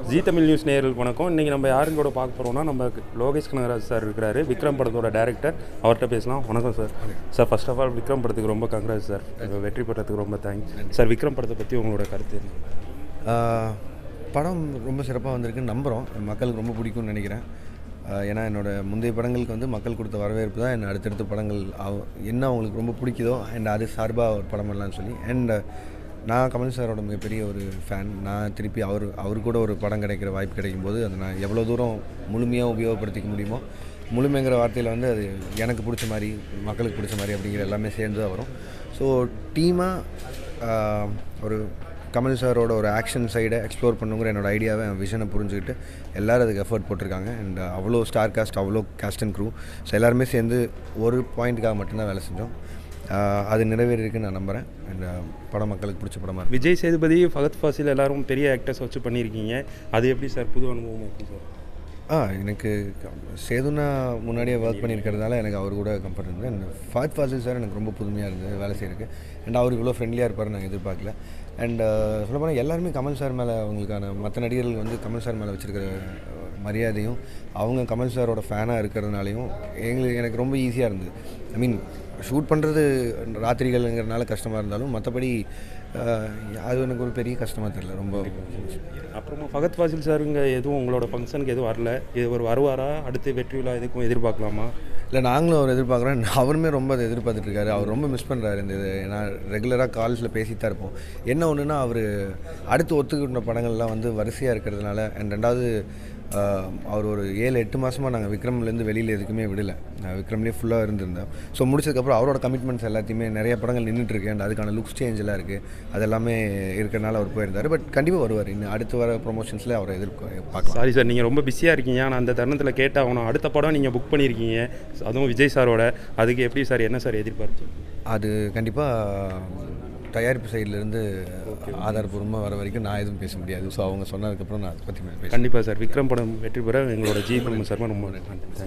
G Tamil news நேயர்களுக்கு வணக்கம் இன்றைக்கி நம்ம யாரும் கூட பார்க்க போகிறோம்னா நம்ம லோகேஷ் கனகராஜ் சார் இருக்கிறாரு விக்ரம் படத்தோட டேரக்டர் அவர்கிட்ட பேசலாம் வணக்கம் sir sir first of all Vikram படத்துக்கு ரொம்ப கங்க்ராஸ் சார் வெற்றி பெறத்துக்கு ரொம்ப தேங்க்ஸ் சார் விக்ரம் படத்தை பற்றி உங்களோட கருத்து என்ன ஆஹ் படம் ரொம்ப சிறப்பாக வந்திருக்குன்னு நம்புகிறோம் மக்களுக்கு ரொம்ப பிடிக்கும்னு நினைக்கிறேன் ஆஹ் ஏன்னா என்னோட முந்தைய படங்களுக்கு வந்து மக்கள் கொடுத்த வரவேற்பு தான் என்ன அடுத்தடுத்த படங்கள் அவ- என்ன அவங்களுக்கு ரொம்ப பிடிக்குதோ அண்ட் அது சார்பாக ஒரு படம் பண்ணலாம்னு சொல்லி அண்ட் நான் கமல் சாரோட மிகப்பெரிய ஒரு ஃபேன் நான் திருப்பி அவர் அவர் கூட ஒரு படம் கிடைக்கிற வாய்ப்பு கிடைக்கும் போது அதை நான் எவ்வளோ தூரம் முழுமையாக உபயோகப்படுத்திக்க முடியுமோ முழுமைங்கிற வார்த்தையில் வந்து அது எனக்கு பிடிச்ச மாதிரி மக்களுக்கு பிடிச்ச மாதிரி அப்படிங்கிற எல்லாமே சேர்ந்து தான் வரும் ஸோ டீமாக ஒரு கமல் சாரோட ஒரு ஆக்ஷன் சைடை எக்ஸ்ப்ளோர் பண்ணுங்கிற என்னோட ஐடியாவை என் விஷனை புரிஞ்சுக்கிட்டு எல்லோரும் அதுக்கு எஃபர்ட் போட்டிருக்காங்க அண்ட் அவ்வளோ ஸ்டார் காஸ்ட் அவ்வளோ காஸ்ட் அண்ட் க்ரூ ஸோ எல்லாருமே சேர்ந்து ஒரு பாயிண்ட்டுக்காக மட்டும்தான் வேலை செஞ்சோம் ஆஹ் அது நிறைவேறிஇருக்குன்னு நான் நம்புகிறேன் அண்ட் படம் மக்களுக்கு பிடிச்ச படமாக இருக்கு விஜய் சேதுபதி ஃபகத் ஃபாசில் எல்லாரும் பெரிய ஆக்டர்ஸ் வச்சு பண்ணியிருக்கீங்க அது எப்படி சார் புது அனுபவம் எப்படி சார் ஆ எனக்கு க- சேதுனா முன்னாடியே ஒர்க் பண்ணியிருக்கிறதால எனக்கு அவர் கூட கம்ஃபர்ட் இருந்தது அண்ட் ஃபாத் ஃபாசில் சார் எனக்கு ரொம்ப புதுமையாக இருந்தது வேலை செய்யறதுக்கு அண்ட் அவர் இவ்வளோ ஃப்ரெண்ட்லியாக இருப்பார் நான் எதிர்பார்க்கல அண்ட் சொல்லப்போனால் எல்லாருமே கமல் சார் மேலே அவங்களுக்கான மற்ற நடிகர்கள் வந்து கமல் சார் மேலே வச்சுருக்கிற மரியாதையும் அவங்க கமல் சாரோட ஃபேனாக இருக்கிறதுனாலையும் எங்களுக்கு எனக்கு ரொம்ப ஈஸியாக இருந்தது ஐ மீன் ஷூட் பண்ணுறது ராத்திரிகள்ங்கிறனால கஷ்டமாக இருந்தாலும் மற்றபடி அது எனக்கு ஒரு பெரிய கஷ்டமாக தெரியல ரொம்ப அப்புறமா ஃபகத் ஃபாசில் சாருங்க எதுவும் உங்களோட ஃபங்க்ஷனுக்கு எதுவும் வரல இது ஒரு வருவாரா அடுத்து வெற்றி விழா எதுக்கும் எதிர்பார்க்கலாமா இல்லை நாங்களும் அவர் எதிர்பார்க்குறோம் அவருமே ரொம்ப அதை எதிர்பார்த்துட்டு இருக்காரு அவர் ரொம்ப மிஸ் பண்ணுறாரு இந்த இது ஏன்னா ரெகுலராக கால்ஸில் பேசிட்டு தான் இருப்போம் என்ன ஒன்றுனா அவர் அடுத்து ஒத்துக்கிட்ட படங்கள்லாம் வந்து வரிசையாக இருக்கிறதுனால அண்ட் ரெண்டாவது ஆஹ், அவர் ஒரு ஏழு எட்டு மாதமாக நாங்கள் விக்ரம்லேருந்து வெளியில் எதுக்குமே விடலை நான் விக்ரம்லேயே ஃபுல்லாக இருந்திருந்தோம் ஸோ முடிச்சதுக்கப்புறம் அவரோட கமிட்மெண்ட்ஸ் எல்லாத்தையுமே நிறைய படங்கள் நின்றுட்டுருக்கு அண்ட் அதுக்கான லுக்ஸ் சேஞ்ச் எல்லாம் இருக்குது அது எல்லாமே இருக்கிறனால அவர் போயிருந்தார் பட் கண்டிப்பாக வருவார் இன்னும் அடுத்து வர ப்ரொமோஷன்ஸில் அவரை எதிர்பார்க்கலாம் சாரி சார் நீங்கள் ரொம்ப பிஸியாக இருக்கீங்க ஆனால் அந்த தருணத்தில் கேட்டாகணும் அடுத்த படம் நீங்கள் புக் பண்ணியிருக்கீங்க அதுவும் விஜய் சாரோட அதுக்கு எப்படி சார் என்ன சார் எதிர்பார்த்து அது கண்டிப்பாக தயாரிப்பு சைட்லேருந்து ஆதாரபூர்வமாக வர வரைக்கும் நான் எதுவும் பேச முடியாது ஸோ அவங்க சொன்னதுக்கப்புறம் நான் அதை பற்றி பேசுகிறேன் கண்டிப்பாக சார் விக்ரம் படம் வெற்றி பெற எங்களோட ஜி பிரம்ம சர்மா ரொம்ப நன்றி